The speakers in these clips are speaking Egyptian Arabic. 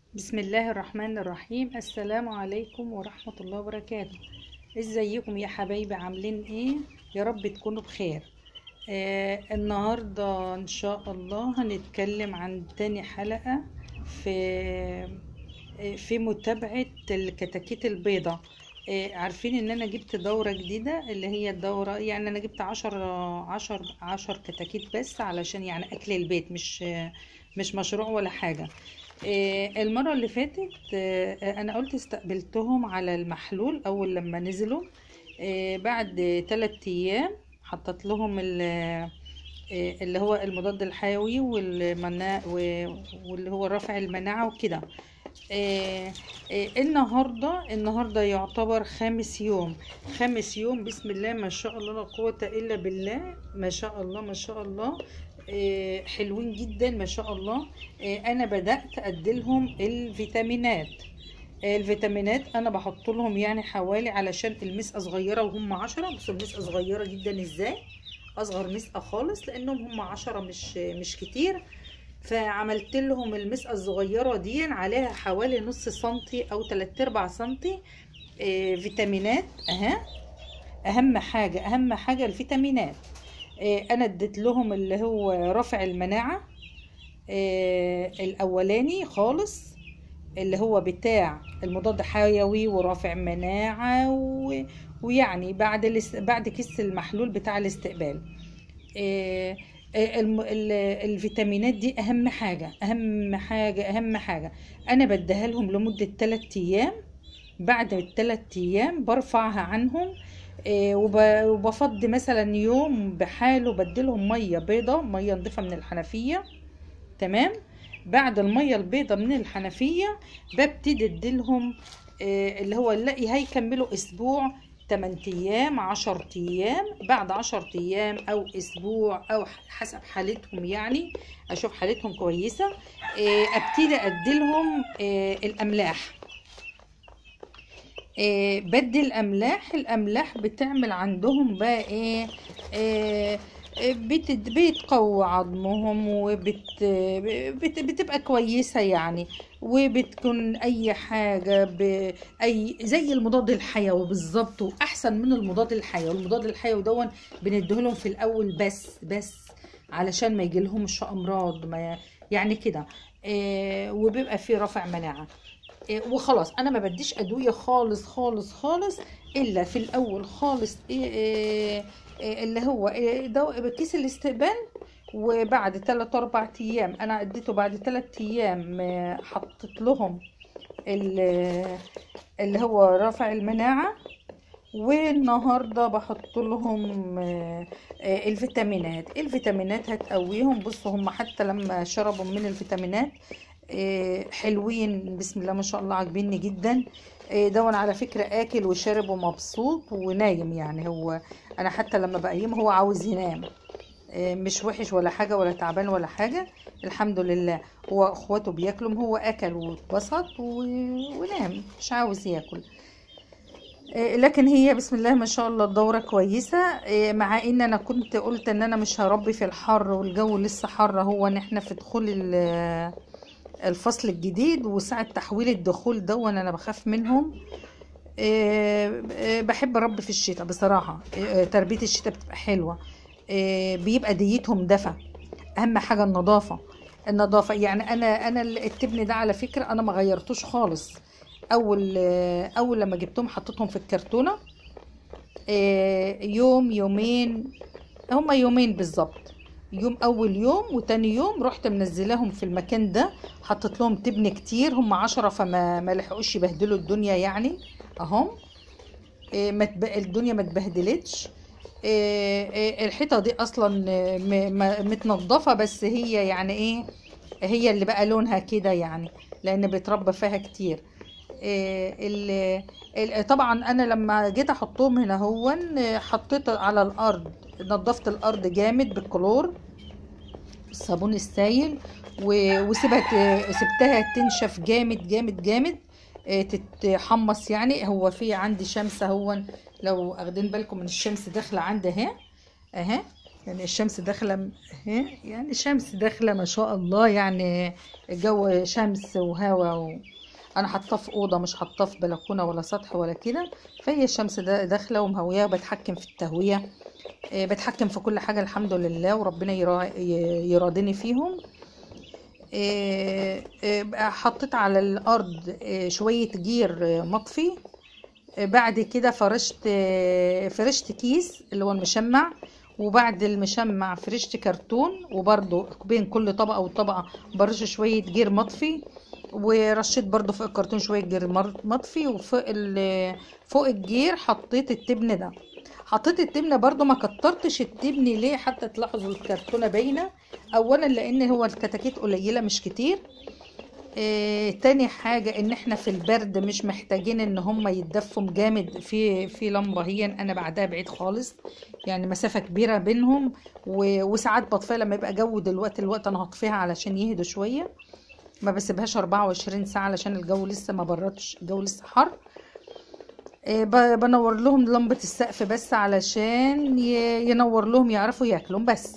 بسم الله الرحمن الرحيم السلام عليكم ورحمة الله وبركاته ازيكم يا حبايبي عاملين ايه يا رب تكونوا بخير آه النهاردة ان شاء الله هنتكلم عن تاني حلقة في آه، في متابعة الكتاكيت البيضة آه عارفين ان انا جبت دورة جديدة اللي هي الدورة يعني انا جبت عشر عشر عشر كتاكيت بس علشان يعني اكل البيت مش آه، مش مشروع ولا حاجة آه، المرة اللي فاتت آه، أنا قلت استقبلتهم على المحلول أول لما نزلوا آه، بعد تلات أيام حطت لهم ال- آه، اللي هو المضاد الحيوي والمناع واللي هو رافع المناعة وكده آه، آه، النهاردة النهاردة يعتبر خامس يوم خامس يوم بسم الله ما شاء الله لا قوة إلا بالله ما شاء الله ما شاء الله آه، حلوين جدا ما شاء الله آه، أنا بدأت أديلهم الفيتامينات آه، الفيتامينات أنا بحط لهم يعني حوالي علشان المسقة صغيرة وهم عشرة بس المسقة صغيرة جدا إزاي أصغر مسقة خالص لأنهم هم عشرة مش مش كتير فعملت لهم المسقة الصغيرة دي عليها حوالي نص سنتي أو تلات أرباع سنتي آه، فيتامينات أها أهم حاجة أهم حاجة الفيتامينات آه، أنا اديت لهم اللي هو رافع المناعة آه، الأولاني خالص اللي هو بتاع المضاد الحيوي ورافع مناعة و... ويعني بعد الاس... بعد كيس المحلول بتاع الاستقبال آه، آه، الم... ال- الفيتامينات دي اهم حاجة اهم حاجة اهم حاجة انا بديها لهم لمدة 3 ايام بعد الثلاث ايام برفعها عنهم آه، وب- وبفضي مثلا يوم بحاله بديلهم ميه بيضة ميه نضيفة من الحنفية تمام بعد الميه البيضة من الحنفية ببتدي اديلهم آه، اللي هو نلاقي هيكملوا اسبوع 8 ايام 10 ايام بعد 10 ايام او اسبوع او حسب حالتهم يعني اشوف حالتهم كويسة آه، ابتدي اديلهم آه، الاملاح آه، بدي الاملاح الاملاح بتعمل عندهم بقى ايه آه، آه، بت- بتقوي عظمهم وبت بت بتبقى كويسة يعني وبتكون اي حاجة ب اي زي المضاد الحيوي بالظبط واحسن من المضاد الحيوي المضاد الحيوي دون بنديهولهم في الاول بس بس علشان ما يجيلهمش امراض ما يعني كده آه، وبيبقى فيه رفع مناعة إيه، وخلاص انا ما بديش ادويه خالص خالص خالص الا في الاول خالص إيه إيه إيه اللي هو إيه دو كيس الاستقبال وبعد 3 4 ايام انا اديته بعد 3 ايام آه، حطيت لهم ال- اللي هو رافع المناعه والنهارده بحط لهم آه، آه، الفيتامينات الفيتامينات هتقويهم بصوا هم حتى لما شربوا من الفيتامينات آه، حلوين بسم الله ما شاء الله عاجبيني جدا آه، دون على فكرة اكل وشارب ومبسوط ونايم يعني هو انا حتى لما بقيم هو عاوز ينام آه، مش وحش ولا حاجة ولا تعبان ولا حاجة الحمد لله هو اخواته بياكلوا هو اكل واتبسط و- ونام مش عاوز ياكل آه، لكن هي بسم الله ما شاء الله الدورة كويسة آه، مع ان انا كنت قلت ان انا مش هربي في الحر والجو لسه حر هو ان احنا في دخول ال- الفصل الجديد وساعة تحويل الدخول دون انا بخاف منهم آه، آه، بحب اربي في الشتاء بصراحة آه، تربية الشتاء بتبقى حلوة آه، بيبقى ديتهم دفى اهم حاجة النظافة النظافة يعني انا انا التبن ده على فكرة انا ما غيرتوش خالص اول آه، اول لما جبتهم حطيتهم في الكرتونة آه، يوم يومين هما يومين بالظبط يوم اول يوم وتاني يوم رحت منزلاهم في المكان ده حطيت لهم تبن كتير هم عشرة فما ما لحقوش يبهدلوا الدنيا يعني اهم إيه، ما تب- الدنيا ما اتبهدلتش إيه، إيه، الحيطه دي اصلا آه، م- م- متنضفه بس هي يعني ايه هي اللي بقى لونها كده يعني لان بيتربى فيها كتير إيه، ال- ال- طبعا انا لما جيت احطهم هنا هون آه، حطيت على الارض نضفت الارض جامد بالكلور الصابون السايل و- وسيبها ت- سبتها تنشف جامد جامد جامد آه، تتحمص يعني هو في عندي شمس اهون لو اخدين بالكم من الشمس داخله عندي اهي اهي يعني الشمس داخله م- اهي يعني الشمس داخله ما شاء الله يعني الجو شمس وهوا و... انا حاطاه في اوضه مش حاطاه في بلكونه ولا سطح ولا كده فهي الشمس دا- داخله ومهويه وبتحكم في التهويه آه، بتحكم في كل حاجه الحمد لله وربنا يرا... ي- يرادني فيهم آه، آه، بقى حطيت على الارض آه، شويه جير آه، مطفي آه، بعد كده فرشت آه، فرشت كيس اللي هو المشمع وبعد المشمع فرشت كرتون وبرضو بين كل طبقة وطبقة برش شوية جير مطفي ورشيت برضو فوق الكرتون شوية جير مر- مطفي وفوق ال- فوق الجير حطيت التبن ده حطيت التبنة برضو ما كترتش التبن ليه حتى تلاحظوا الكرتونة باينة اولا لان هو الكتاكيت قليلة مش كتير إيه تاني حاجة ان احنا في البرد مش محتاجين ان هم يتدفوا جامد في في لمبة هي انا بعدها بعيد خالص يعني مسافة كبيرة بينهم و- وساعات بطفيها لما يبقى جو دلوقتي الوقت انا هطفيها علشان يهدوا شوية ما بسيبهاش 24 ساعة علشان الجو لسه ما بردش الجو لسه حر إيه ب- بنور لهم لمبة السقف بس علشان ي- ينور لهم يعرفوا ياكلوا بس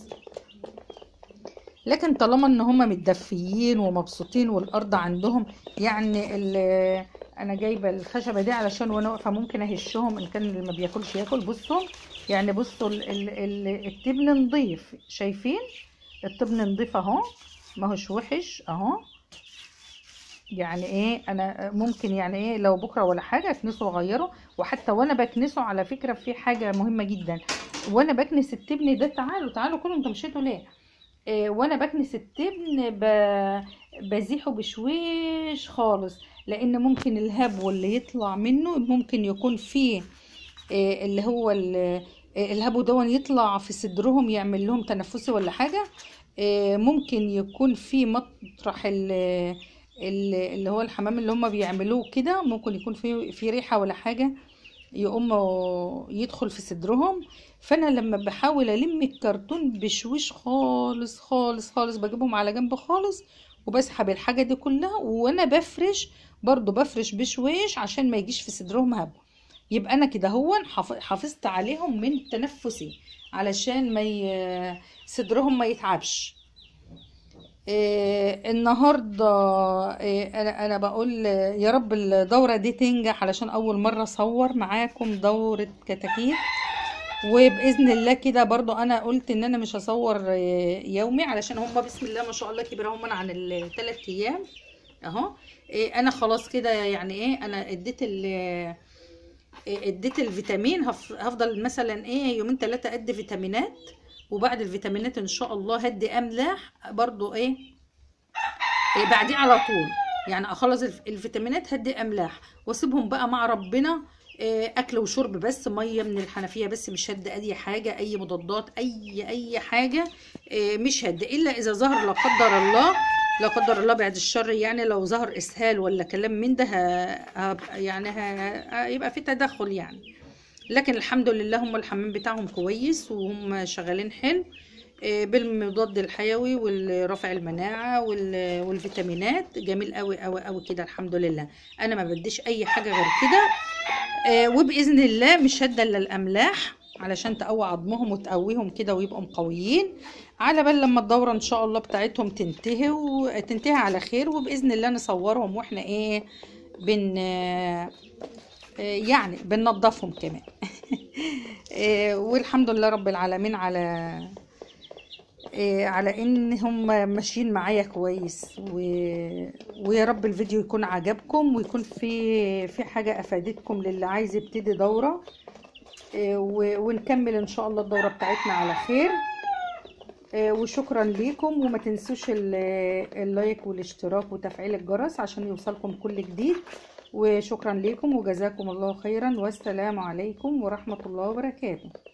لكن طالما ان هم متدفيين ومبسوطين والارض عندهم يعني ال- انا جايبه الخشبه دي علشان وانا واقفه ممكن اهشهم ان كان اللي ما بياكلش ياكل بصوا يعني بصوا ال- ال- ال- التبن نضيف شايفين التبن نضيف اهو ما هوش وحش اهو يعني ايه انا ممكن يعني ايه لو بكره ولا حاجه اكنسه واغيره وحتى وانا بكنسه على فكره في حاجه مهمه جدا وانا بكنس التبن ده تعالوا تعالوا كلوا انتوا مشيتوا ليه إيه وانا بكنس التبن ب... بزيحه بشويش خالص لان ممكن الهبو اللي يطلع منه ممكن يكون فيه إيه اللي هو ال- إيه الهبو دون يطلع في صدرهم يعمل لهم تنفسي ولا حاجة إيه ممكن يكون في مطرح ال- ال- اللي هو الحمام اللي هم بيعملوه كده ممكن يكون في في ريحة ولا حاجة يقوم يدخل في صدرهم فانا لما بحاول الم الكرتون بشويش خالص خالص خالص بجيبهم على جنب خالص وبسحب الحاجة دي كلها وانا بفرش برضو بفرش بشويش عشان ما يجيش في صدرهم هبو يبقى انا كده هو حف- حافظت عليهم من تنفسي علشان ما ي... صدرهم ما يتعبش إيه النهارده إيه انا انا بقول يا رب الدوره دي تنجح علشان اول مره اصور معاكم دوره كتاكيت وباذن الله كده برضو انا قلت ان انا مش هصور إيه، يومي علشان هم بسم الله ما شاء الله كبروا هم عن الثلاث ايام اهو إيه انا خلاص كده يعني ايه انا اديت ال إيه، اديت الفيتامين هف- هفضل مثلا ايه يومين ثلاثه ادي فيتامينات وبعد الفيتامينات ان شاء الله هدي املاح برضو ايه إيه بعديه على طول يعني اخلص الف- الفيتامينات هدي املاح واسيبهم بقى مع ربنا إيه، اكل وشرب بس ميه من الحنفيه بس مش هدي اي حاجه اي مضادات اي اي حاجه إيه، مش هدي الا اذا ظهر لا قدر الله لا قدر الله بعد الشر يعني لو ظهر اسهال ولا كلام من ده ه- هبقى- يعني ه- هيبقى في تدخل يعني لكن الحمد لله هم الحمام بتاعهم كويس وهم شغالين حلو آه، بالمضاد الحيوي والرفع المناعة وال- والفيتامينات جميل قوي قوي قوي كده الحمد لله انا ما بديش اي حاجة غير كده آه، وباذن الله مش هدى الا الاملاح علشان تقوي عظمهم وتقويهم كده ويبقوا مقويين على بال لما الدورة ان شاء الله بتاعتهم تنتهي وتنتهي على خير وباذن الله نصورهم واحنا ايه بن آه، آه، يعني بننضفهم كمان آه، والحمد لله رب العالمين على آه، على ان هم ماشيين معايا كويس و... ويا رب الفيديو يكون عجبكم ويكون في في حاجة افادتكم للي عايز يبتدي دورة آه، و... ونكمل ان شاء الله الدورة بتاعتنا على خير آه، وشكرا ليكم وما تنسوش ال- اللايك والاشتراك وتفعيل الجرس عشان يوصلكم كل جديد وشكرا ليكم وجزاكم الله خيرا والسلام عليكم ورحمة الله وبركاته